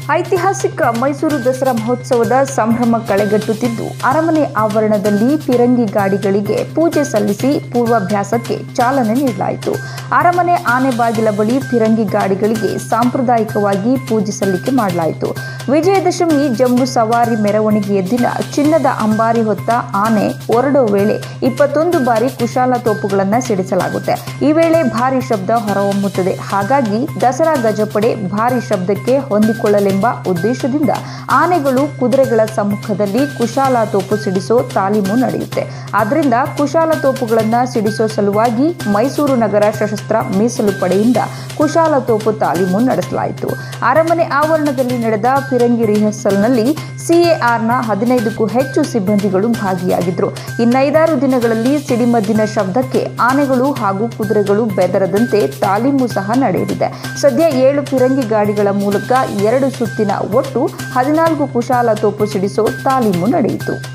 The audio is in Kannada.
ಐತಿಹಾಸಿಕ ಮೈಸೂರು ದಸರಾ ಮಹೋತ್ಸವದ ಸಂಭ್ರಮ ಕಳೆಗಟ್ಟುತ್ತಿದ್ದು ಅರಮನೆ ಆವರಣದಲ್ಲಿ ಫಿರಂಗಿ ಗಾಡಿಗಳಿಗೆ ಪೂಜೆ ಸಲ್ಲಿಸಿ ಪೂರ್ವಾಭ್ಯಾಸಕ್ಕೆ ಚಾಲನೆ ನೀಡಲಾಯಿತು ಅರಮನೆ ಆನೆ ಬಾಗಿಲ ಬಳಿ ಫಿರಂಗಿ ಗಾಡಿಗಳಿಗೆ ಸಾಂಪ್ರದಾಯಿಕವಾಗಿ ಪೂಜೆ ಸಲ್ಲಿಕೆ ಮಾಡಲಾಯಿತು ವಿಜಯದಶಮಿ ಜಂಬೂ ಸವಾರಿ ಮೆರವಣಿಗೆಯ ದಿನ ಚಿನ್ನದ ಅಂಬಾರಿ ಹೊತ್ತ ಆನೆ ಹೊರಡೋ ವೇಳೆ ಇಪ್ಪತ್ತೊಂದು ಬಾರಿ ಕುಶಾಲ ತೋಪುಗಳನ್ನು ಸಿಡಿಸಲಾಗುತ್ತೆ ಈ ವೇಳೆ ಭಾರಿ ಶಬ್ದ ಹೊರಹೊಮ್ಮುತ್ತದೆ ಹಾಗಾಗಿ ದಸರಾ ಗಜಪಡೆ ಭಾರಿ ಶಬ್ದಕ್ಕೆ ಹೊಂದಿಕೊಳ್ಳಲೆಂಬ ಉದ್ದೇಶದಿಂದ ಆನೆಗಳು ಕುದುರೆಗಳ ಸಮ್ಮುಖದಲ್ಲಿ ಕುಶಾಲ ತೋಪು ಸಿಡಿಸೋ ತಾಲೀಮು ನಡೆಯುತ್ತೆ ಆದ್ದರಿಂದ ಕುಶಾಲ ತೋಪುಗಳನ್ನು ಸಿಡಿಸೋ ಸಲುವಾಗಿ ಮೈಸೂರು ನಗರ ಸಶಸ್ತ್ರ ಮೀಸಲು ಪಡೆಯಿಂದ ಕುಶಾಲ ತೋಪು ತಾಲೀಮು ನಡೆಸಲಾಯಿತು ಅರಮನೆ ಆವರಣದಲ್ಲಿ ನಡೆದ ಫಿರಂಗಿ ರಿಹರ್ಸಲ್ನಲ್ಲಿ ಸಿಎಆರ್ನ ಹದಿನೈದಕ್ಕೂ ಹೆಚ್ಚು ಸಿಬ್ಬಂದಿಗಳು ಭಾಗಿಯಾಗಿದ್ದರು ಇನ್ನೈದಾರು ದಿನಗಳಲ್ಲಿ ಸಿಡಿಮದ್ದಿನ ಶಬ್ದಕ್ಕೆ ಆನೆಗಳು ಹಾಗೂ ಕುದುರೆಗಳು ಬೆದರದಂತೆ ತಾಲೀಮು ಸಹ ನಡೆಯಲಿದೆ ಸದ್ಯ ಏಳು ಫಿರಂಗಿ ಗಾಡಿಗಳ ಮೂಲಕ ಎರಡು ಸುತ್ತಿನ ಒಟ್ಟು ಹದಿನಾಲ್ಕು ಕುಶಾಲ ತೋಪು ಸಿಡಿಸೋ ತಾಲೀಮು ನಡೆಯಿತು